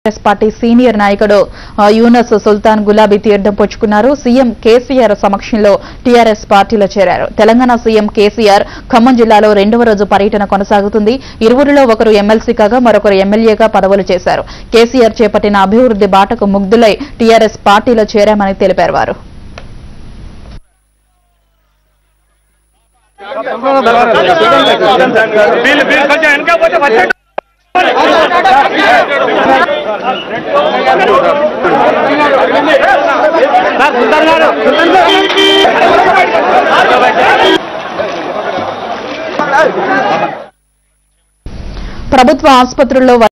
Congress party senior నాయకుడు ఆ, యూనస్ సుల్తాన్ గులాబీ తీర్థం పుచ్చుకున్నారు సీఎం కేసీఆర్ సమక్షంలో టీఆర్ఎస్ పార్టీలో చేరారు తెలంగాణ సీఎం కేసీఆర్ ఖమ్మం జిల్లాలో రెండవ రోజు పర్యటన కొనసాగుతుంది ఇరువురిలో ఒకరు ఎమ్మెల్సీ కాగా మరొకరు ఎమ్మెల్యేగా పదవులు చేశారు కేసీఆర్ చేపట్టిన అభివృద్ది బాటకు ముగ్ధులై టీఆర్ఎస్ పార్టీలో చేరామని తెలిపారు వారు వీళ్ళు వీళ్ళు కొంచెం వెనక పోతే వచ్చే సార్ సుందర్ గారు ప్రభుత్వ ఆసుపత్రుల్లో